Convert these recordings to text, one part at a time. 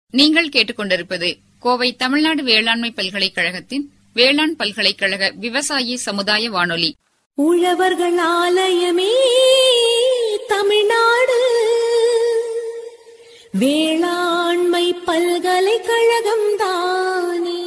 நீங்கள் கேட்டுக்கொண்டிருப்பது கோவை தமிழ்நாடு வேளாண்மை பல்கலைக்கழகத்தின் வேளாண் பல்கலைக்கழக விவசாயி சமுதாய வானொலி உழவர்கள் ஆலயமே தமிழ்நாடு வேளாண்மை பல்கலைக்கழகம் தானே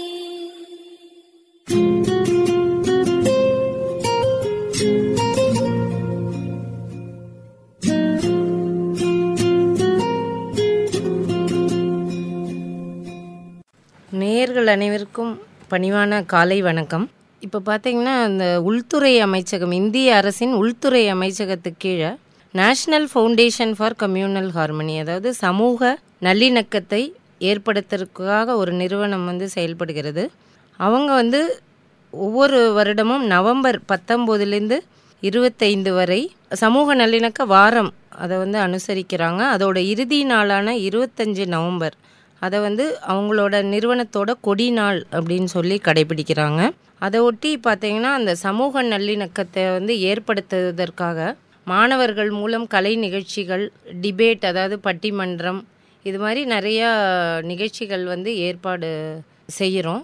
நேயர்கள் அனைவருக்கும் பணிவான காலை வணக்கம் இப்போ பார்த்தீங்கன்னா இந்த உள்துறை அமைச்சகம் இந்திய அரசின் உள்துறை அமைச்சகத்துக்கு கீழே national foundation for communal harmony அதாவது சமூக நல்லிணக்கத்தை ஏற்படுத்துறதுக்காக ஒரு நிறுவனம் வந்து செயல்படுகிறது அவங்க வந்து ஒவ்வொரு வருடமும் நவம்பர் பத்தொம்போதுலேருந்து இருபத்தைந்து வரை சமூக நல்லிணக்க வாரம் அதை வந்து அனுசரிக்கிறாங்க அதோட இறுதி நாளான இருபத்தஞ்சு நவம்பர் அதை வந்து அவங்களோட நிறுவனத்தோட கொடி நாள் அப்படின்னு சொல்லி கடைபிடிக்கிறாங்க அதை ஒட்டி பார்த்தீங்கன்னா அந்த சமூக நல்லிணக்கத்தை வந்து ஏற்படுத்துவதற்காக மாணவர்கள் மூலம் கலை நிகழ்ச்சிகள் டிபேட் அதாவது பட்டிமன்றம் இது மாதிரி நிறையா நிகழ்ச்சிகள் வந்து ஏற்பாடு செய்கிறோம்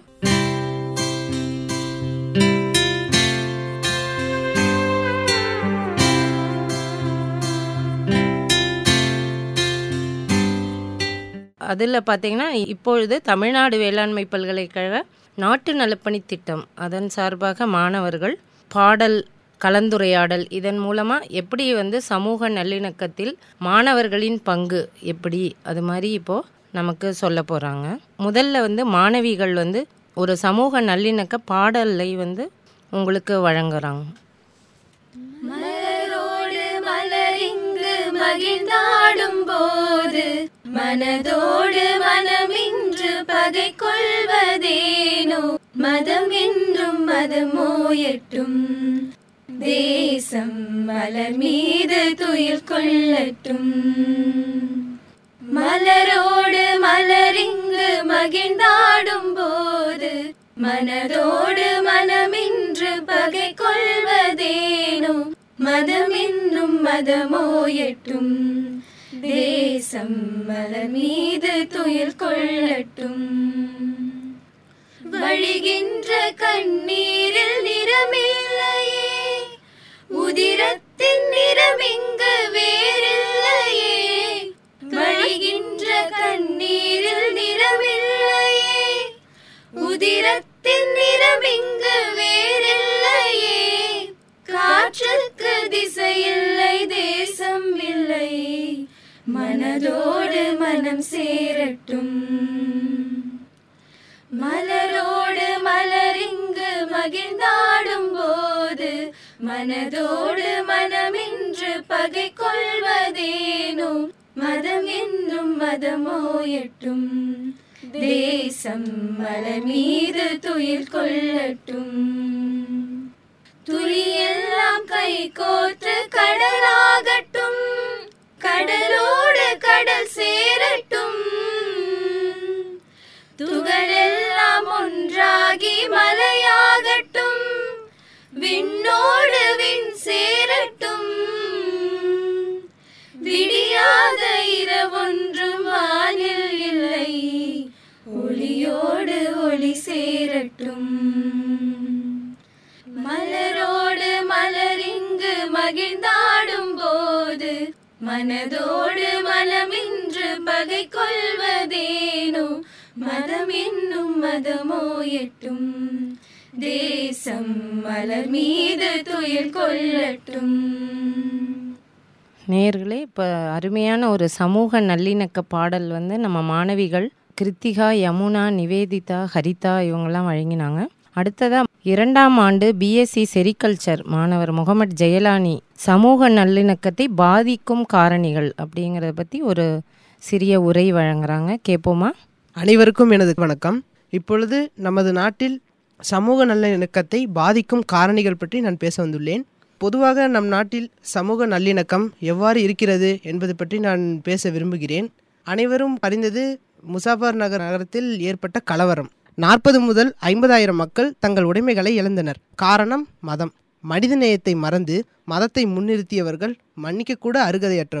அதில் பார்த்தீங்கன்னா இப்பொழுது தமிழ்நாடு வேளாண்மை பல்கலைக்கழக நாட்டு நலப்பணி திட்டம் அதன் சார்பாக மாணவர்கள் பாடல் கலந்துரையாடல் இதன் மூலமாக எப்படி வந்து சமூக நல்லிணக்கத்தில் மாணவர்களின் பங்கு எப்படி அது மாதிரி இப்போது நமக்கு சொல்ல போகிறாங்க முதல்ல வந்து மாணவிகள் வந்து ஒரு சமூக நல்லிணக்க பாடலை வந்து உங்களுக்கு வழங்குறாங்க மலரோடு மலரிங்கு மகிழ்ந்தாடும் போது மனதோடு மனமின்று பகை கொள்வதேனோ மதம் என்றும் மதமோயட்டும் தேசம் மலர் மீது துயில் கொள்ளட்டும் மலரோடு மலரிங்கு மகிழ்ந்தாடும் போது மனதோடு மனமின்று பகை கொள்வதேனோ மதம் என்னும் மதமோயட்டும் தேசம் மலர் மீது துயில் கொள்ளட்டும் வழிகின்ற கண்ணீரில் நிறமில்லையே உதிரத்தின் நிறம் இங்கு வேறில்லையே வழிகின்ற கண்ணீரில் நிறமில்லையே உதிரத்தின் நிறம் இங்கு வேறில்லையே காற்றுக்கு திசையில்லை தேசம் இல்லை மனதோடு மனம் சேரட்டும் மலரோடு மலரிங்கு மகிழ்ந்தாடும் போது மனதோடு மனமின்று பகை கொள்வதேனோ மதம் என்னும் மதமோயட்டும் தேசம் மலர் மீது துயில் கொள்ளட்டும் துளியெல்லாம் கை கோர்த்து கடலாகட்டும் கடலோடு கடல் சேரட்டும் துகளெல்லாம் ஒன்றாகி மலையாகட்டும் விண்ணோடு விண் சேரட்டும் விடியாத இரவொன்றும் வானில் இல்லை ஒளியோடு ஒளி சேரட்டும் மலரோடு மலரிங்கு மகிழ்ந்தாடும் போது மனதோடு மனமின்று பகை கொள்வதேனோ மதம் என்னும் மதமோயட்டும் தேசம் மலர் மீது துயில் கொள்ளட்டும் நேயர்களே இப்போ அருமையான ஒரு சமூக நல்லிணக்க பாடல் வந்து நம்ம மாணவிகள் கிருத்திகா யமுனா நிவேதிதா ஹரிதா இவங்கெல்லாம் வழங்கினாங்க அடுத்ததாக இரண்டாம் ஆண்டு பிஎஸ்சி செரிகல்ச்சர் மாணவர் முகமது ஜெயலானி சமூக நல்லிணக்கத்தை பாதிக்கும் காரணிகள் அப்படிங்கிறத பற்றி ஒரு சிறிய உரை வழங்குறாங்க கேட்போமா அனைவருக்கும் எனது வணக்கம் இப்பொழுது நமது நாட்டில் சமூக நல்லிணக்கத்தை பாதிக்கும் காரணிகள் பற்றி நான் பேச வந்துள்ளேன் பொதுவாக நம் நாட்டில் சமூக நல்லிணக்கம் எவ்வாறு இருக்கிறது என்பது பற்றி நான் பேச விரும்புகிறேன் அனைவரும் அறிந்தது முசாஃபர் நகர் நகரத்தில் ஏற்பட்ட கலவரம் நாற்பது முதல் ஐம்பதாயிரம் மக்கள் தங்கள் உடைமைகளை இழந்தனர் காரணம் மதம் மனிதநேயத்தை மறந்து மதத்தை முன்னிறுத்தியவர்கள் மன்னிக்க கூட அருகதையற்றவர்கள்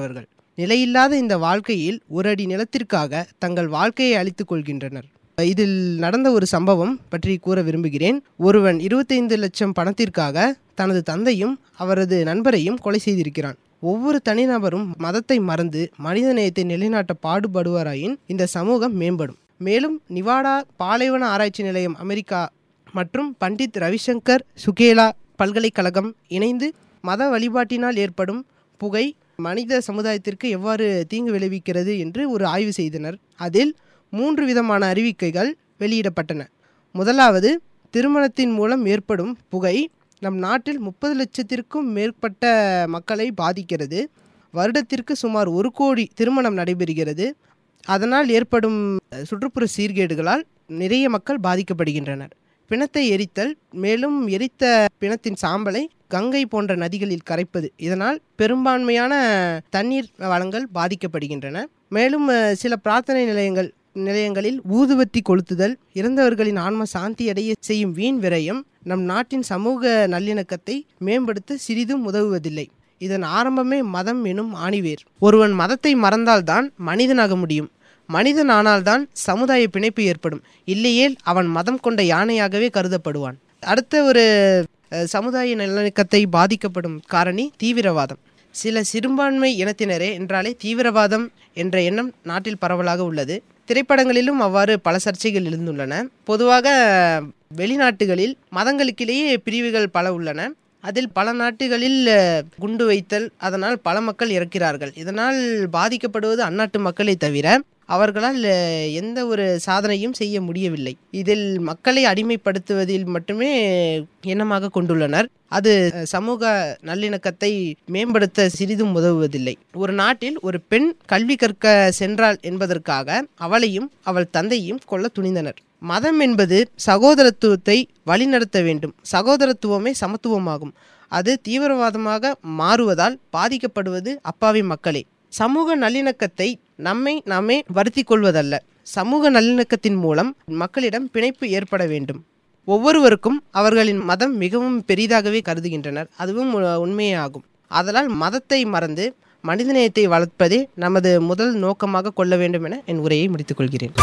நிலையில்லாத இந்த வாழ்க்கையில் ஒரு அடி நிலத்திற்காக தங்கள் வாழ்க்கையை அழித்துக் கொள்கின்றனர் இதில் நடந்த ஒரு சம்பவம் பற்றி கூற விரும்புகிறேன் ஒருவன் இருபத்தைந்து லட்சம் பணத்திற்காக தனது தந்தையும் அவரது நண்பரையும் கொலை செய்திருக்கிறான் ஒவ்வொரு தனிநபரும் மதத்தை மறந்து மனிதநேயத்தை நிலைநாட்ட பாடுபடுவாராயின் இந்த சமூகம் மேம்படும் மேலும் நிவாடா பாலைவன ஆராய்ச்சி நிலையம் அமெரிக்கா மற்றும் பண்டித் ரவிசங்கர் சுகேலா பல்கலைக்கழகம் இணைந்து மத வழிபாட்டினால் ஏற்படும் புகை மனித சமுதாயத்திற்கு எவ்வாறு தீங்கு விளைவிக்கிறது என்று ஒரு ஆய்வு செய்தனர் அதில் மூன்று விதமான அறிவிக்கைகள் வெளியிடப்பட்டன முதலாவது திருமணத்தின் மூலம் ஏற்படும் புகை நம் நாட்டில் முப்பது லட்சத்திற்கும் மேற்பட்ட மக்களை பாதிக்கிறது வருடத்திற்கு சுமார் ஒரு கோடி திருமணம் நடைபெறுகிறது அதனால் ஏற்படும் அஹ், சுற்றுப்புற சீர்கேடுகளால் நிறைய மக்கள் பாதிக்கப்படுகின்றனர் பிணத்தை எரித்தல் மேலும் எரித்த பிணத்தின் சாம்பலை கங்கை போன்ற நதிகளில் கரைப்பது இதனால் பெரும்பான்மையான தண்ணீர் வளங்கள் பாதிக்கப்படுகின்றன மேலும் அஹ், சில பிரார்த்தனை நிலையங்கள் நிலையங்களில் ஊதுவத்தி கொளுத்துதல் இறந்தவர்களின் ஆன்ம சாந்தி அடைய செய்யும் வீண் விரயம் நம் நாட்டின் சமூக நல்லிணக்கத்தை மேம்படுத்த சிறிதும் உதவுவதில்லை இதன் ஆரம்பமே மதம் எனும் ஆணிவேர் ஒருவன் மதத்தை மறந்தால்தான் மனிதனாக முடியும் மனிதன் ஆனால்தான் சமுதாய பிணைப்பு ஏற்படும் இல்லையேல் அவன் மதம் கொண்ட யானையாகவே கருதப்படுவான் அடுத்த ஒரு அஹ், சமுதாய நல்லிணக்கத்தை பாதிக்கப்படும் காரணி தீவிரவாதம் சில சிறுபான்மை இனத்தினரே என்றாலே தீவிரவாதம் என்ற எண்ணம் நாட்டில் பரவலாக உள்ளது திரைப்படங்களிலும் அவ்வாறு பல சர்ச்சைகள் எழுந்துள்ளன பொதுவாக வெளிநாட்டுகளில் மதங்களுக்கிடையே பிரிவுகள் பல உள்ளன அதில் பல நாட்டுகளில் அஹ், குண்டு வைத்தல் அதனால் பல மக்கள் இறக்கிறார்கள் இதனால் பாதிக்கப்படுவது அந்நாட்டு மக்களே தவிர அவர்களால் அஹ், எந்த ஒரு சாதனையும் செய்ய முடியவில்லை இதில் மக்களை அடிமைப்படுத்துவதில் மட்டுமே எண்ணமாக கொண்டுள்ளனர் அது அஹ், சமூக நல்லிணக்கத்தை மேம்படுத்த சிறிதும் உதவுவதில்லை ஒரு நாட்டில் ஒரு பெண் கல்வி கற்க சென்றாள் என்பதற்காக அவளையும் அவள் தந்தையும் கொல்ல துணிந்தனர் மதம் என்பது சகோதரத்துவத்தை வழிநடத்த வேண்டும் சகோதரத்துவமே சமத்துவமாகும் அது தீவிரவாதமாக மாறுவதால் பாதிக்கப்படுவது அப்பாவி மக்களே சமூக நல்லிணக்கத்தை நம்மை நாமே வருத்திக் கொள்வதல்ல சமூக நல்லிணக்கத்தின் மூலம் மக்களிடம் பிணைப்பு ஏற்பட வேண்டும் ஒவ்வொருவருக்கும் அவர்களின் மதம் மிகவும் பெரிதாகவே கருதுகின்றனர் அதுவும் உ- உண்மையே ஆகும் ஆதலால் மதத்தை மறந்து மனிதநேயத்தை வளர்ப்பதே நமது முதல் நோக்கமாக கொள்ள வேண்டும் என என் உரையை முடித்துக் கொள்கிறேன்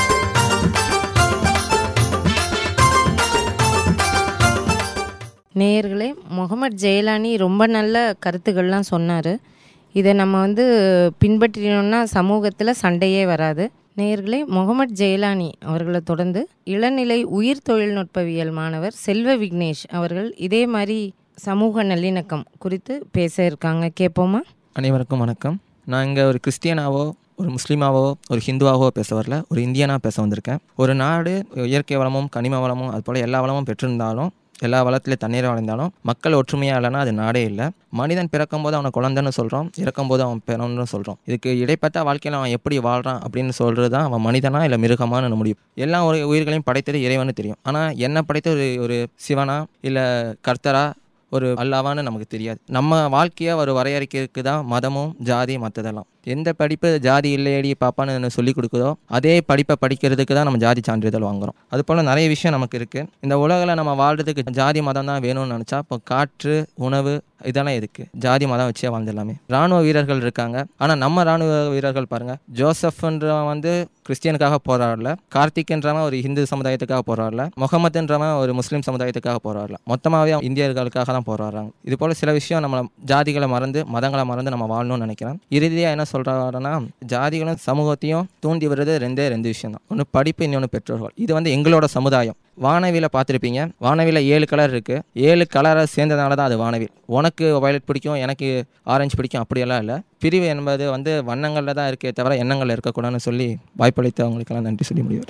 நேயர்களே முகமது ஜெயலானி ரொம்ப நல்ல கருத்துக்கள்லாம் சொன்னார் இதை நம்ம வந்து பின்பற்றினோம்னா சமூகத்தில் சண்டையே வராது நேயர்களே முகமது ஜெயலானி அவர்களை தொடர்ந்து இளநிலை உயிர் தொழில்நுட்பவியல் மாணவர் செல்வ விக்னேஷ் அவர்கள் இதே மாதிரி சமூக நல்லிணக்கம் குறித்து பேச இருக்காங்க கேட்போமா அனைவருக்கும் வணக்கம் நான் இங்கே ஒரு கிறிஸ்டியனாவோ ஒரு முஸ்லீமாவோ ஒரு ஹிந்துவாவோ பேச வரல ஒரு இந்தியனாக பேச வந்திருக்கேன் ஒரு நாடு இயற்கை வளமும் கனிம வளமும் அது போல் எல்லா வளமும் பெற்றிருந்தாலும் எல்லா வளத்திலே தண்ணீர் வளைந்தாலும் மக்கள் ஒற்றுமையாக இல்லைன்னா அது நாடே இல்லை மனிதன் பிறக்கும்போது அவனை குழந்தைன்னு சொல்கிறோம் இறக்கும்போது அவன் பிறன்னு சொல்கிறோம் இதுக்கு இடைப்பட்ட வாழ்க்கையில் அவன் எப்படி வாழ்கிறான் அப்படின்னு சொல்கிறது தான் அவன் மனிதனா இல்லை மிருகமானு முடியும் எல்லா ஒரு உயிர்களையும் படைத்தது இறைவனு தெரியும் ஆனால் என்ன படைத்த ஒரு ஒரு சிவனா இல்லை கர்த்தரா ஒரு அல்லாவான்னு நமக்கு தெரியாது நம்ம வாழ்க்கையை ஒரு வரையறைக்கிறதுக்கு தான் மதமும் ஜாதி மற்றதெல்லாம் எந்த படிப்பு ஜாதி இல்லையடி பாப்பான்னு சொல்லி கொடுக்குதோ அதே படிப்பை படிக்கிறதுக்கு தான் நம்ம ஜாதி சான்றிதழ் வாங்குறோம் அது போல் நிறைய விஷயம் நமக்கு இருக்குது இந்த உலகில் நம்ம வாழ்றதுக்கு ஜாதி மதம் தான் வேணும்னு நினச்சா இப்போ காற்று உணவு இதெல்லாம் இருக்கு ஜாதி மதம் வச்சே வாழ்ந்துடலாமே ராணுவ வீரர்கள் இருக்காங்க ஆனால் நம்ம ராணுவ வீரர்கள் பாருங்க ஜோசப்ன்றவன் வந்து கிறிஸ்டியனுக்காக போராடல கார்த்திக்ன்றவன் ஒரு ஹிந்து சமுதாயத்துக்காக போராடல முகமதுன்றவன் ஒரு முஸ்லீம் சமுதாயத்துக்காக போராடல மொத்தமாகவே இந்தியர்களுக்காக தான் போராடுறாங்க இது போல சில விஷயம் நம்ம ஜாதிகளை மறந்து மதங்களை மறந்து நம்ம வாழணும்னு நினைக்கிறேன் இறுதியாக என்ன சொல்கிறாருன்னா ஜாதிகளும் சமூகத்தையும் தூண்டி விடுறது ரெண்டே ரெண்டு விஷயம் தான் ஒன்று படிப்பு இன்னொன்று பெற்றோர்கள் இது வந்து எங்களோட சமுதாயம் வானவியில் பார்த்துருப்பீங்க வானவியில் ஏழு கலர் இருக்குது ஏழு கலரை சேர்ந்ததுனால தான் அது வானவில் உனக்கு வயலட் பிடிக்கும் எனக்கு ஆரஞ்சு பிடிக்கும் அப்படியெல்லாம் இல்லை பிரிவு என்பது வந்து வண்ணங்களில் தான் இருக்கே தவிர எண்ணங்கள் இருக்கக்கூடாதுன்னு சொல்லி வாய்ப்பளித்து அவங்களுக்கெல்லாம் நன்றி சொல்லி முடிவார்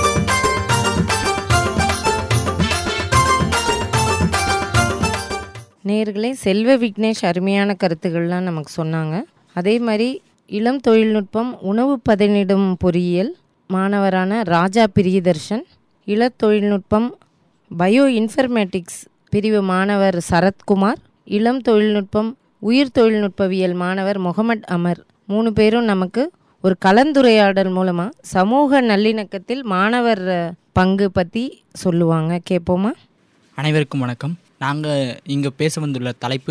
நேர்களே செல்வ விக்னேஷ் அருமையான கருத்துக்கள்லாம் நமக்கு சொன்னாங்க அதே மாதிரி இளம் தொழில்நுட்பம் உணவு பதனிடும் பொறியியல் மாணவரான ராஜா பிரியதர்ஷன் இள தொழில்நுட்பம் பயோ இன்ஃபர்மேட்டிக்ஸ் பிரிவு மாணவர் சரத்குமார் இளம் தொழில்நுட்பம் உயிர் தொழில்நுட்பவியல் மாணவர் முகமது அமர் மூணு பேரும் நமக்கு ஒரு கலந்துரையாடல் மூலமாக சமூக நல்லிணக்கத்தில் மாணவர் அஹ், பங்கு பற்றி சொல்லுவாங்க கேட்போமா அனைவருக்கும் வணக்கம் நாங்கள் இங்கே பேச வந்துள்ள தலைப்பு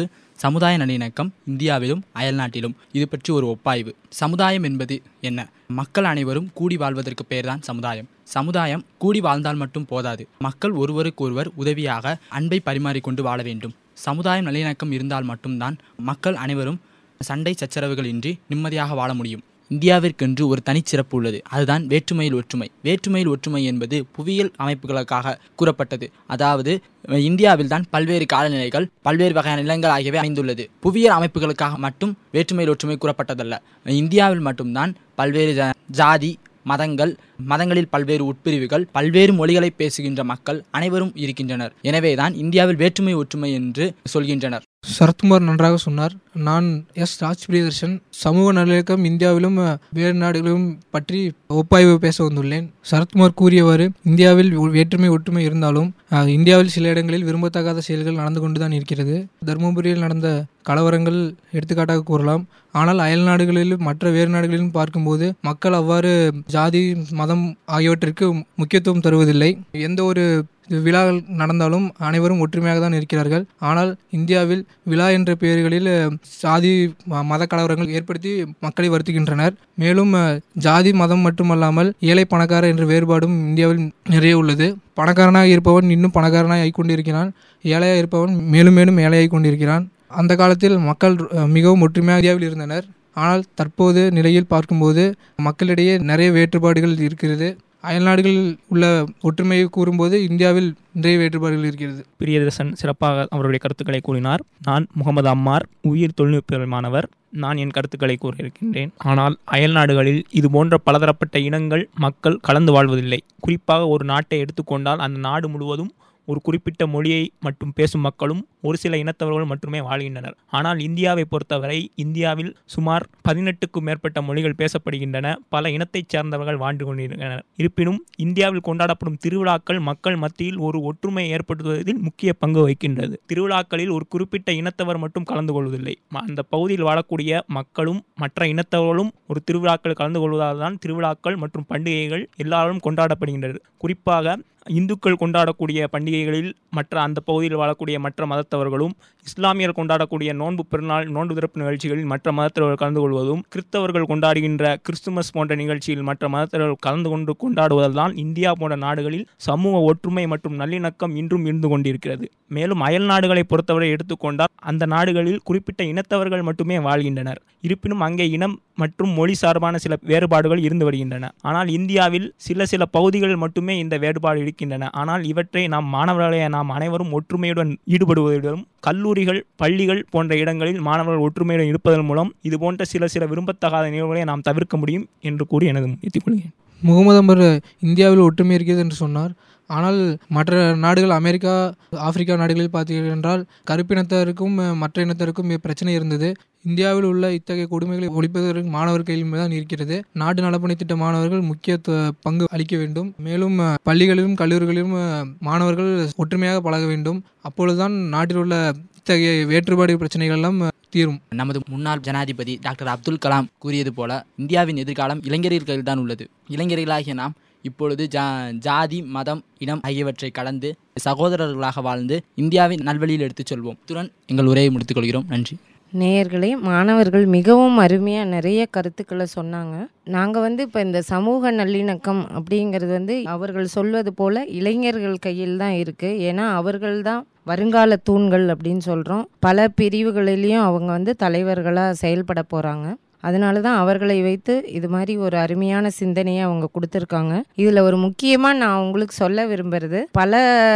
சமுதாய நல்லிணக்கம் இந்தியாவிலும் அயல்நாட்டிலும் இது பற்றி ஒரு ஒப்பாய்வு சமுதாயம் என்பது என்ன மக்கள் அனைவரும் கூடி வாழ்வதற்கு பெயர்தான் சமுதாயம் சமுதாயம் கூடி வாழ்ந்தால் மட்டும் போதாது மக்கள் ஒருவருக்கொருவர் உதவியாக அன்பை பரிமாறிக்கொண்டு வாழ வேண்டும் சமுதாயம் நல்லிணக்கம் இருந்தால் மட்டும்தான் மக்கள் அனைவரும் சண்டை சச்சரவுகள் இன்றி நிம்மதியாக வாழ முடியும் இந்தியாவிற்கென்று ஒரு தனிச்சிறப்பு உள்ளது அதுதான் வேற்றுமையில் ஒற்றுமை வேற்றுமையில் ஒற்றுமை என்பது புவியியல் அமைப்புகளுக்காக கூறப்பட்டது அதாவது இந்தியாவில் தான் பல்வேறு காலநிலைகள் பல்வேறு வகையான நிலங்கள் ஆகியவை அமைந்துள்ளது புவியியல் அமைப்புகளுக்காக மட்டும் வேற்றுமையில் ஒற்றுமை கூறப்பட்டதல்ல இந்தியாவில் மட்டும்தான் பல்வேறு ஜா- ஜாதி மதங்கள் மதங்களில் பல்வேறு உட்பிரிவுகள் பல்வேறு மொழிகளை பேசுகின்ற மக்கள் அனைவரும் இருக்கின்றனர் எனவேதான் இந்தியாவில் வேற்றுமை ஒற்றுமை என்று சொல்கின்றனர் சரத்குமார் நன்றாக சொன்னார் நான் எஸ் ராஜ் பிரியதர்ஷன் சமூக நல்லிணக்கம் இந்தியாவிலும் அஹ், வேறு நாடுகளிலும் பற்றி ஒப்பாய்வு பேச வந்துள்ளேன் சரத்குமார் கூறியவாறு இந்தியாவில் ஒ- வேற்றுமை ஒற்றுமை இருந்தாலும் அஹ், இந்தியாவில் சில இடங்களில் விரும்பத்தகாத செயல்கள் நடந்து கொண்டுதான் இருக்கிறது தருமபுரியில் நடந்த கலவரங்கள் எடுத்துக்காட்டாக கூறலாம் ஆனால் அயல் நாடுகளிலும் மற்ற வேறு நாடுகளிலும் பார்க்கும்போது மக்கள் அவ்வாறு ஜாதி மதம் ஆகியவற்றிற்கு முக்கியத்துவம் தருவதில்லை எந்த ஒரு விழாக்கள் நடந்தாலும் அனைவரும் ஒற்றுமையாக தான் இருக்கிறார்கள் ஆனால் இந்தியாவில் விழா என்ற பெயர்களில் அஹ், சாதி ம- மத கலவரங்கள் ஏற்படுத்தி மக்களை வருத்துகின்றனர் மேலும் அஹ், ஜாதி மதம் மட்டுமல்லாமல் ஏழை பணக்காரர் என்ற வேறுபாடும் இந்தியாவில் நிறைய உள்ளது பணக்காரனாக இருப்பவன் இன்னும் பணக்காரனாக ஆகிக் கொண்டிருக்கிறான் ஏழையாக இருப்பவன் மேலும் மேலும் ஏழையாகிக் கொண்டிருக்கிறான் அந்த காலத்தில் மக்கள் அஹ், மிகவும் ஒற்றுமையாக இந்தியாவில் இருந்தனர் ஆனால் தற்போது நிலையில் பார்க்கும்போது மக்களிடையே நிறைய வேறுபாடுகள் இருக்கிறது அயல்நாடுகளில் உள்ள ஒற்றுமையை கூறும்போது இந்தியாவில் நிறைய வேறுபாடுகள் இருக்கிறது பிரியதர்சன் சிறப்பாக அவருடைய கருத்துக்களை கூறினார் நான் முகமது அம்மார் உயிர் தொழில்நுட்ப மாணவர் நான் என் கருத்துக்களை கூற இருக்கின்றேன் ஆனால் அயல் நாடுகளில் இது போன்ற பலதரப்பட்ட இனங்கள் மக்கள் கலந்து வாழ்வதில்லை குறிப்பாக ஒரு நாட்டை எடுத்துக்கொண்டால் அந்த நாடு முழுவதும் ஒரு குறிப்பிட்ட மொழியை மட்டும் பேசும் மக்களும் ஒரு சில இனத்தவர்கள் மட்டுமே வாழ்கின்றனர் ஆனால் இந்தியாவை பொறுத்தவரை இந்தியாவில் சுமார் பதினெட்டுக்கும் மேற்பட்ட மொழிகள் பேசப்படுகின்றன பல இனத்தைச் சேர்ந்தவர்கள் வாழ்ந்து கொண்டிருக்கின்றனர் இருப்பினும் இந்தியாவில் கொண்டாடப்படும் திருவிழாக்கள் மக்கள் மத்தியில் ஒரு ஒற்றுமை ஏற்படுத்துவதில் முக்கிய பங்கு வகிக்கின்றது திருவிழாக்களில் ஒரு குறிப்பிட்ட இனத்தவர் மட்டும் கலந்து கொள்வதில்லை ம- அந்த பகுதியில் வாழக்கூடிய மக்களும் மற்ற இனத்தவர்களும் ஒரு திருவிழாக்கள் கலந்து கொள்வதால் தான் திருவிழாக்கள் மற்றும் பண்டிகைகள் எல்லாரும் கொண்டாடப்படுகின்றது குறிப்பாக இந்துக்கள் கொண்டாடக்கூடிய பண்டிகைகளில் மற்ற அந்த பகுதியில் வாழக்கூடிய மற்ற மதத்தவர்களும் இஸ்லாமியர் கொண்டாடக்கூடிய நோன்பு பெருநாள் நோன்பு திறப்பு நிகழ்ச்சிகளில் மற்ற மதத்தவர்கள் கலந்து கொள்வதும் கிறிஸ்தவர்கள் கொண்டாடுகின்ற கிறிஸ்துமஸ் போன்ற நிகழ்ச்சியில் மற்ற மதத்தவர்கள் கலந்து கொண்டு கொண்டாடுவதால் தான் இந்தியா போன்ற நாடுகளில் சமூக ஒற்றுமை மற்றும் நல்லிணக்கம் இன்றும் இருந்து கொண்டிருக்கிறது மேலும் அயல் நாடுகளை பொறுத்தவரை எடுத்துக்கொண்டால் அந்த நாடுகளில் குறிப்பிட்ட இனத்தவர்கள் மட்டுமே வாழ்கின்றனர் இருப்பினும் அங்கே இனம் மற்றும் மொழி சார்பான சில வேறுபாடுகள் இருந்து வருகின்றன ஆனால் இந்தியாவில் சில சில பகுதிகளில் மட்டுமே இந்த வேறுபாடு இருக்கின்றன ஆனால் இவற்றை நாம் மாணவர்களே நாம் அனைவரும் ஒற்றுமையுடன் ஈடுபடுவதுடன் கல்லூரிகள் பள்ளிகள் போன்ற இடங்களில் மாணவர்கள் ஒற்றுமையுடன் இருப்பதன் மூலம் இது போன்ற சில சில விரும்பத்தகாத நிகழ்வுகளை நாம் தவிர்க்க முடியும் என்று கூறி எனது முடித்துக் கொள்கிறேன் முகமது அமர் இந்தியாவில் ஒற்றுமை இருக்கிறது என்று சொன்னார் ஆனால் மற்ற நாடுகள் அமெரிக்கா ஆப்பிரிக்கா நாடுகளில் பார்த்தீர்கள் என்றால் கருப்பினத்தருக்கும் அஹ், மற்ற இனத்தருக்கும் இ- பிரச்சனை இருந்தது இந்தியாவில் உள்ள இத்தகைய கொடுமைகளை ஒழிப்பதற்கு மாணவர் கையில் தான் இருக்கிறது நாடு நலப்பணி திட்ட மாணவர்கள் முக்கிய த- பங்கு அளிக்க வேண்டும் மேலும் அஹ், பள்ளிகளிலும் கல்லூரிகளிலும் அஹ், மாணவர்கள் ஒற்றுமையாக பழக வேண்டும் அப்பொழுதுதான் நாட்டில் உள்ள இத்தகைய வேற்றுப்பாடு பிரச்சனைகள் எல்லாம் அஹ், தீரும் நமது முன்னாள் ஜனாதிபதி டாக்டர் அப்துல் கலாம் கூறியது போல இந்தியாவின் எதிர்காலம் இளைஞர்கள் தான் உள்ளது இளைஞர்களாகிய நாம் இப்பொழுது ஜா ஜாதி மதம் இனம் ஆகியவற்றை கடந்து சகோதரர்களாக வாழ்ந்து இந்தியாவின் நல்வழியில் எடுத்துச் செல்வோம் இத்துடன் எங்கள் உரையை முடித்துக் கொள்கிறோம் நன்றி நேயர்களே மாணவர்கள் மிகவும் அருமையாக நிறைய கருத்துக்களை சொன்னாங்க நாங்கள் வந்து இப்போ இந்த சமூக நல்லிணக்கம் அப்படிங்கிறது வந்து அவர்கள் சொல்வது போல இளைஞர்கள் கையில் தான் இருக்குது ஏன்னா அவர்கள் தான் வருங்கால தூண்கள் அப்படின்னு சொல்கிறோம் பல பிரிவுகளிலையும் அவங்க வந்து தலைவர்களாக செயல்பட போகிறாங்க அதனால தான் அவர்களை வைத்து இது மாதிரி ஒரு அருமையான சிந்தனையை அவங்க கொடுத்துருக்காங்க இதில் ஒரு முக்கியமாக நான் உங்களுக்கு சொல்ல விரும்புறது பல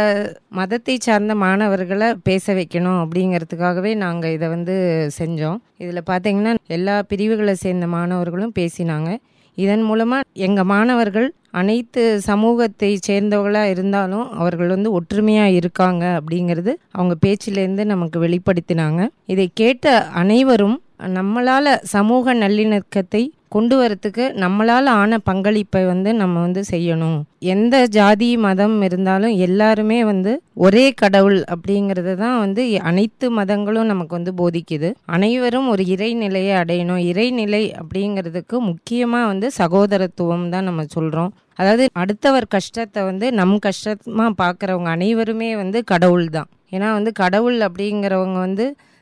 மதத்தை சார்ந்த மாணவர்களை பேச வைக்கணும் அப்படிங்கிறதுக்காகவே நாங்கள் இதை வந்து செஞ்சோம் இதில் பார்த்தீங்கன்னா எல்லா பிரிவுகளை சேர்ந்த மாணவர்களும் பேசினாங்க இதன் மூலமாக எங்கள் மாணவர்கள் அனைத்து சமூகத்தை சேர்ந்தவர்களாக இருந்தாலும் அவர்கள் வந்து ஒற்றுமையாக இருக்காங்க அப்படிங்கிறது அவங்க பேச்சிலேருந்து நமக்கு வெளிப்படுத்தினாங்க இதை கேட்ட அனைவரும் நம்மளால் சமூக நல்லிணக்கத்தை கொண்டு வரத்துக்கு நம்மளால் ஆன பங்களிப்பை வந்து நம்ம வந்து செய்யணும் எந்த ஜாதி மதம் இருந்தாலும் எல்லாருமே வந்து ஒரே கடவுள் அப்படிங்கிறது தான் வந்து அனைத்து மதங்களும் நமக்கு வந்து போதிக்குது அனைவரும் ஒரு இறைநிலையை அடையணும் இறைநிலை அப்படிங்கிறதுக்கு முக்கியமாக வந்து சகோதரத்துவம் தான் நம்ம சொல்கிறோம் அதாவது அடுத்தவர் கஷ்டத்தை வந்து நம் கஷ்டமாக பார்க்குறவங்க அனைவருமே வந்து கடவுள் தான் ஏன்னா வந்து கடவுள் அப்படிங்கிறவங்க வந்து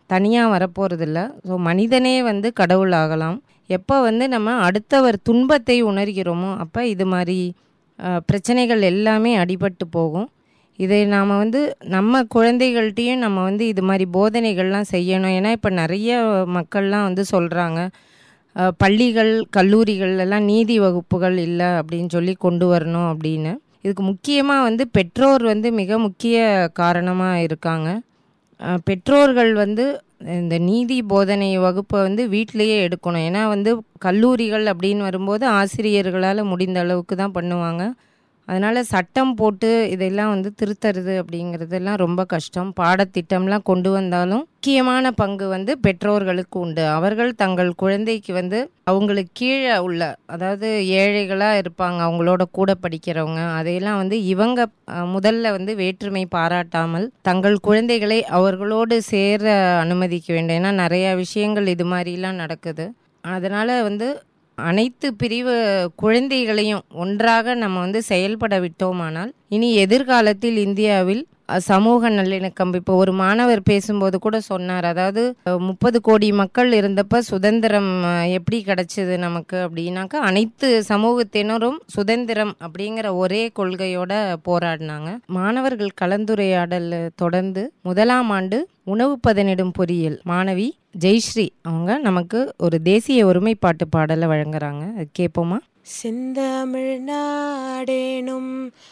தனியாக வரப்போகிறதில்ல ஸோ மனிதனே வந்து கடவுள் ஆகலாம் எப்போ வந்து நம்ம அடுத்தவர் துன்பத்தை உணர்கிறோமோ அப்போ இது மாதிரி அஹ், பிரச்சனைகள் எல்லாமே அடிபட்டு போகும் இதை நாம் வந்து நம்ம குழந்தைகள்கிட்டையும் நம்ம வந்து இது மாதிரி போதனைகள்லாம் செய்யணும் ஏன்னா இப்போ நிறைய மக்கள்லாம் வந்து சொல்கிறாங்க பள்ளிகள் கல்லூரிகள் எல்லாம் நீதி வகுப்புகள் இல்லை அப்படின்னு சொல்லி கொண்டு வரணும் அப்படின்னு இதுக்கு முக்கியமாக வந்து பெற்றோர் வந்து மிக முக்கிய காரணமாக இருக்காங்க அஹ், பெற்றோர்கள் வந்து இந்த நீதி போதனை வகுப்பை வந்து வீட்டிலேயே எடுக்கணும் ஏன்னா வந்து கல்லூரிகள் அப்படின்னு வரும்போது ஆசிரியர்களால் முடிந்த அளவுக்கு தான் பண்ணுவாங்க அதனால் சட்டம் போட்டு இதெல்லாம் வந்து திருத்தறது அப்படிங்கிறதெல்லாம் ரொம்ப கஷ்டம் பாடத்திட்டம்லாம் கொண்டு வந்தாலும் முக்கியமான பங்கு வந்து பெற்றோர்களுக்கு உண்டு அவர்கள் தங்கள் குழந்தைக்கு வந்து அவங்களுக்கு கீழே உள்ள அதாவது ஏழைகளாக இருப்பாங்க அவங்களோட கூட படிக்கிறவங்க அதையெல்லாம் வந்து இவங்க அஹ், முதல்ல வந்து வேற்றுமை பாராட்டாமல் தங்கள் குழந்தைகளை அவர்களோடு சேர அனுமதிக்க வேண்டும் ஏன்னா நிறையா விஷயங்கள் இது மாதிரிலாம் நடக்குது அதனால் வந்து அனைத்து பிரிவு குழந்தைகளையும் ஒன்றாக நம்ம வந்து செயல்பட விட்டோமானால் இனி எதிர்காலத்தில் இந்தியாவில் அஹ், சமூக நல்லிணக்கம் இப்போ ஒரு மாணவர் பேசும்போது கூட சொன்னார் அதாவது முப்பது கோடி மக்கள் இருந்தப்ப சுதந்திரம் அஹ், எப்படி கிடைச்சது நமக்கு அப்படின்னாக்கா அனைத்து சமூகத்தினரும் சுதந்திரம் அப்படிங்கிற ஒரே கொள்கையோட போராடினாங்க மாணவர்கள் கலந்துரையாடல் தொடர்ந்து முதலாம் ஆண்டு உணவு பதனிடும் பொறியியல் மாணவி ஜெய்ஸ்ரீ அவங்க நமக்கு ஒரு தேசிய ஒருமைப்பாட்டு பாடலை வழங்குறாங்க அது கேட்போமா செந்தமிழ் நாடேனும்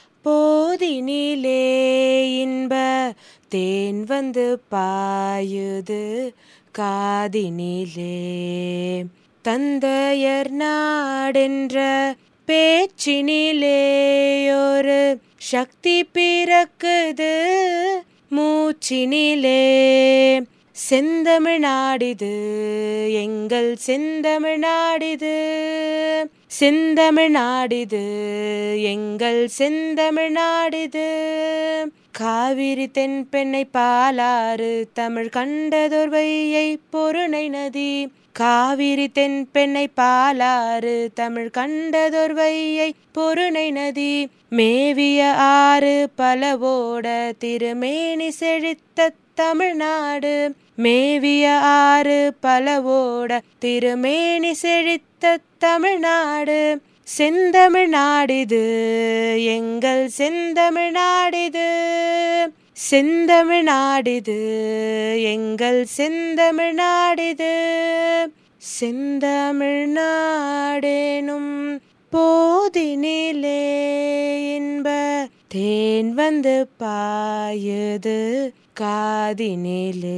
போதினிலே இன்ப தேன் வந்து பாயுது காதினிலே தந்தையர் நாடென்ற பேச்சினிலே ஒரு சக்தி பிறக்குது மூச்சினிலே செந்தமிழ் நாடிது எங்கள் செந்தமிழ் நாடிது செந்தமிழ் நாடிது எங்கள் செந்தமிழ் நாடிது காவிரி தென்பெண்ணை பாலாறு தமிழ் கண்டதொரு வையை பொருணை நதி காவிரி தென்பெண்ணை பாலாறு தமிழ் கண்டதொரு வையை பொருணை நதி மேவிய ஆறு பலவோட திருமேனி செழித்த தமிழ்நாடு மேவிய ஆறு பலவோட திருமேனி செழித்த தமிழ்நாடு செந்தமிழ் நாடிது எங்கள் செந்தமிழ் நாடிது செந்தமிழ் நாடிது எங்கள் செந்தமிழ் நாடிது செந்தமிழ் நாடேனும் போதினிலே இன்ப தேன் வந்து பாயுது காதினிலே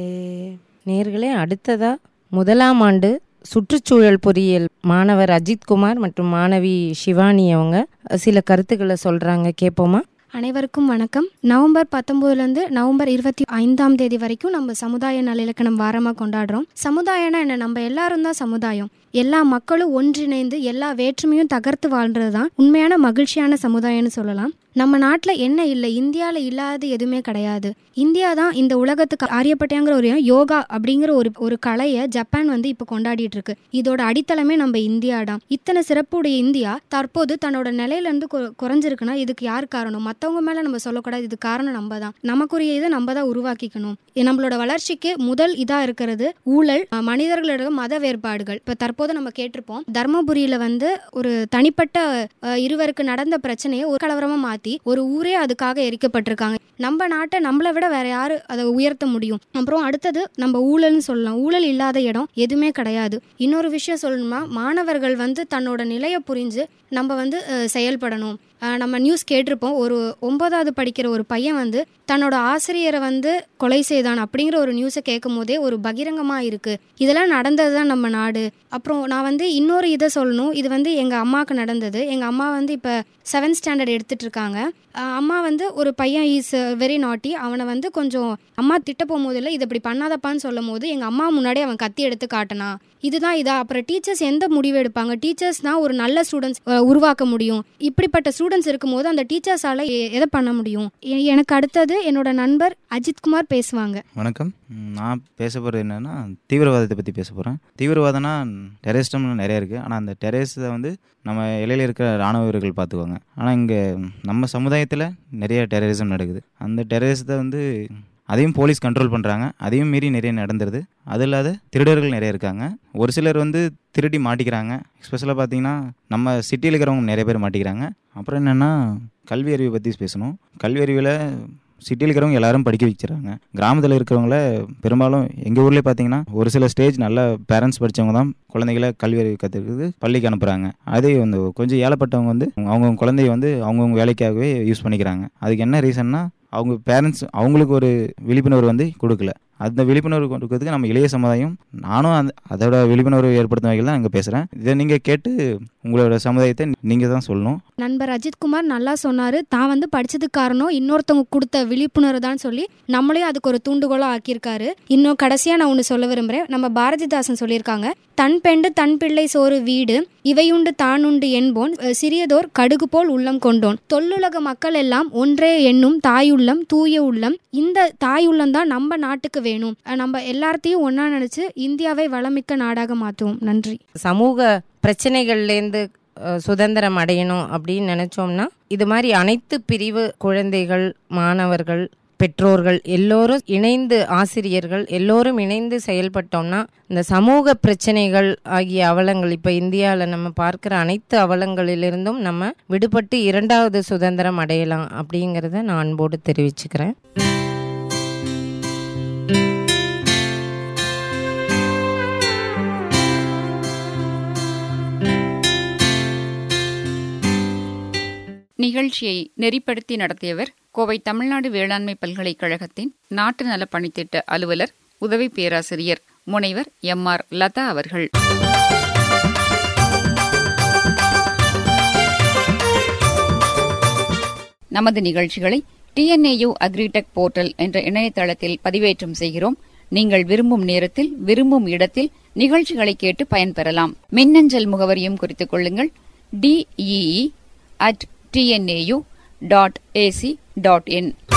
நேர்களே அடுத்ததா முதலாம் ஆண்டு சுற்றுச்சூழல் பொறியியல் மாணவர் அஜித்குமார் மற்றும் மாணவி சிவானி அவங்க சில கருத்துக்களை சொல்றாங்க கேட்போமா அனைவருக்கும் வணக்கம் நவம்பர் பத்தொம்போதுலேருந்து நவம்பர் இருபத்தி ஐந்தாம் தேதி வரைக்கும் நம்ம சமுதாய நல்லிலக்கணம் வாரமாக கொண்டாடுறோம் சமுதாயம்னா என்ன நம்ம எல்லாரும் தான் சமுதாயம் எல்லா மக்களும் ஒன்றிணைந்து எல்லா வேற்றுமையும் தகர்த்து வாழ்றது தான் உண்மையான மகிழ்ச்சியான சமுதாயம்னு சொல்லலாம் நம்ம நாட்டில் என்ன இல்லை இந்தியாவில் இல்லாத எதுவுமே கிடையாது இந்தியா தான் இந்த உலகத்துக்கு அறியப்பட்டங்கிற ஒரு யோகா அப்படிங்கிற ஒரு ஒரு கலையை ஜப்பான் வந்து இப்போ கொண்டாடிட்டு இருக்கு இதோட அடித்தளமே நம்ம இந்தியா தான் இத்தனை சிறப்புடைய இந்தியா தற்போது தன்னோட நிலையிலேருந்து குறைஞ்சிருக்குன்னா இதுக்கு யார் காரணம் மற்றவங்க மேலே நம்ம சொல்லக்கூடாது இது காரணம் நம்ம தான் நமக்குரிய இதை நம்ம தான் உருவாக்கிக்கணும் இ- நம்மளோட வளர்ச்சிக்கு முதல் இதாக இருக்கிறது ஊழல் அஹ், மனிதர்களோட மத வேறுபாடுகள் இப்போ தற்போது நம்ம கேட்டிருப்போம் தர்மபுரியில் வந்து ஒரு தனிப்பட்ட அஹ், இருவருக்கு நடந்த பிரச்சனையை ஒரு கலவரமாக மாற்றி ஒரு ஊரே அதுக்காக எரிக்கப்பட்டிருக்காங்க நம்ம நாட்டை நம்மளை விட வேற யாரு அதை உயர்த்த முடியும் அப்புறம் அடுத்தது நம்ம ஊழல்னு சொல்லலாம் ஊழல் இல்லாத இடம் எதுவுமே கிடையாது இன்னொரு விஷயம் சொல்லணுமா மாணவர்கள் வந்து தன்னோட நிலையை புரிஞ்சு நம்ம வந்து அஹ், செயல்படணும் அஹ், நம்ம நியூஸ் கேட்டிருப்போம் ஒரு ஒன்பதாவது படிக்கிற ஒரு பையன் வந்து தன்னோட ஆசிரியரை வந்து கொலை செய்தான் அப்படிங்கிற ஒரு நியூஸை கேட்கும் போதே ஒரு பகிரங்கமாக இருக்கு இதெல்லாம் நடந்தது தான் நம்ம நாடு அப்புறம் நான் வந்து இன்னொரு இதை சொல்லணும் இது வந்து எங்கள் அம்மாவுக்கு நடந்தது எங்கள் அம்மா வந்து இப்போ செவன்த் ஸ்டாண்டர்ட் எடுத்துட்டு இருக்காங்க அஹ் அம்மா வந்து ஒரு பையன் இஸ் வெரி நாட்டி அவனை வந்து கொஞ்சம் அம்மா திட்ட போகும்போதில் இது இப்படி பண்ணாதப்பான்னு சொல்லும் போது எங்கள் அம்மா முன்னாடி அவன் கத்தி எடுத்து காட்டினான் இதுதான் இதா அப்புறம் டீச்சர்ஸ் எந்த முடிவு எடுப்பாங்க டீச்சர்ஸ் தான் ஒரு நல்ல ஸ்டூடெண்ட்ஸ் உருவாக்க முடியும் இப்படிப்பட்ட ஸ்டூடெண்ட்ஸ் இருக்கும்போது அந்த டீச்சர்ஸால எ- எதை பண்ண முடியும் எ- எனக்கு அடுத்தது என்னோட நண்பர் அஜித்குமார் பேசுவாங்க வணக்கம் ம், நான் பேச போகிறது என்னென்னா தீவிரவாதத்தை பற்றி பேச போகிறேன் தீவிரவாதம்னா டெரரிஸ்டம் நிறைய இருக்குது ஆனால் அந்த டெரரிஸ்ட்டை வந்து நம்ம இலையில் இருக்கிற ராணுவ வீரர்கள் பார்த்துக்குவாங்க ஆனால் இங்கே நம்ம சமுதாயத்தில் நிறைய டெரரிசம் நடக்குது அந்த டெரரிசத்தை வந்து அதையும் போலீஸ் கண்ட்ரோல் பண்ணுறாங்க அதையும் மீறி நிறைய நடந்துருது அது இல்லாத திருடர்கள் நிறைய இருக்காங்க ஒரு சிலர் வந்து திருடி மாட்டிக்கிறாங்க ஸ்பெஷலாக பார்த்தீங்கன்னா நம்ம சிட்டியில் இருக்கிறவங்க நிறைய பேர் மாட்டிக்கிறாங்க அப்புறம் என்னென்னா கல்வி அறிவை பற்றி பேசணும் கல்வி அறிவில் சிட்டியில் இருக்கிறவங்க எல்லாரும் படிக்க வச்சுறாங்க கிராமத்தில் இருக்கிறவங்கள பெரும்பாலும் எங்கள் ஊர்லேயே பார்த்தீங்கன்னா ஒரு சில ஸ்டேஜ் நல்ல பேரண்ட்ஸ் படித்தவங்க தான் குழந்தைகளை கல்வி அறிவு கற்றுக்கிறது பள்ளிக்கு அனுப்புகிறாங்க அதே வந்து கொஞ்சம் ஏழப்பட்டவங்க வந்து அவங்கவுங்க குழந்தைய வந்து அவங்கவுங்க வேலைக்காகவே யூஸ் பண்ணிக்கிறாங்க அதுக்கு என்ன ரீசன்னா அவங்க பேரண்ட்ஸ் அவங்களுக்கு ஒரு விழிப்புணர்வு வந்து கொடுக்கல அந்த விழிப்புணர்வு கொடுக்கறதுக்கு நம்ம இளைய சமுதாயம் நானும் அந்த அதோட விழிப்புணர்வு ஏற்படுத்தும் வகையில் தான் இங்கே பேசுகிறேன் இதை நீங்கள் கேட்டு உங்களோட சமுதாயத்தை நீங்கள் தான் சொல்லணும் நண்பர் அஜித்குமார் நல்லா சொன்னார் தான் வந்து படிச்சதுக்கு காரணம் இன்னொருத்தவங்க கொடுத்த விழிப்புணர்வு தான் சொல்லி நம்மளையும் அதுக்கு ஒரு தூண்டுகோலாக ஆக்கியிருக்காரு இன்னும் கடைசியாக நான் ஒன்று சொல்ல விரும்புகிறேன் நம்ம பாரதிதாசன் சொல்லியிருக்காங்க தன் பெண்டு தன் பிள்ளை சோறு வீடு இவையுண்டு தானுண்டு என்போன் அஹ் சிறியதோர் கடுகு போல் உள்ளம் கொண்டோன் தொல்லுலக மக்கள் எல்லாம் ஒன்றே எண்ணும் தாயுள்ளம் தூய உள்ளம் இந்த தாயுள்ளம் தான் நம்ம நாட்டுக்கு வேணும் அஹ் நம்ம எல்லாத்தையும் ஒன்றா நினச்சி இந்தியாவை வளமிக்க நாடாக மாற்றுவோம் நன்றி சமூக பிரச்சனைகள்லேருந்து அஹ், சுதந்திரம் அடையணும் அப்படின்னு நினச்சோம்னா இது மாதிரி அனைத்து பிரிவு குழந்தைகள் மாணவர்கள் பெற்றோர்கள் எல்லோரும் இணைந்து ஆசிரியர்கள் எல்லோரும் இணைந்து செயல்பட்டோம்னா இந்த சமூக பிரச்சனைகள் ஆகிய அவலங்கள் இப்போ இந்தியாவில் நம்ம பார்க்குற அனைத்து அவலங்களிலிருந்தும் நம்ம விடுபட்டு இரண்டாவது சுதந்திரம் அடையலாம் அப்படிங்கிறத நான் அன்போடு தெரிவிச்சுக்கிறேன் நிகழ்ச்சியை நெறிப்படுத்தி நடத்தியவர் கோவை தமிழ்நாடு வேளாண்மை பல்கலைக்கழகத்தின் நாட்டு நல பணித்திட்ட அலுவலர் உதவி பேராசிரியர் முனைவர் எம் ஆர் லதா அவர்கள் நமது நிகழ்ச்சிகளை டிஎன்ஏயு அக்ரிடெக் போர்ட்டல் என்ற இணையதளத்தில் பதிவேற்றம் செய்கிறோம் நீங்கள் விரும்பும் நேரத்தில் விரும்பும் இடத்தில் நிகழ்ச்சிகளை கேட்டு பயன்பெறலாம் மின்னஞ்சல் முகவரியும் குறித்துக் கொள்ளுங்கள் D E E at TNAU dot AC dot in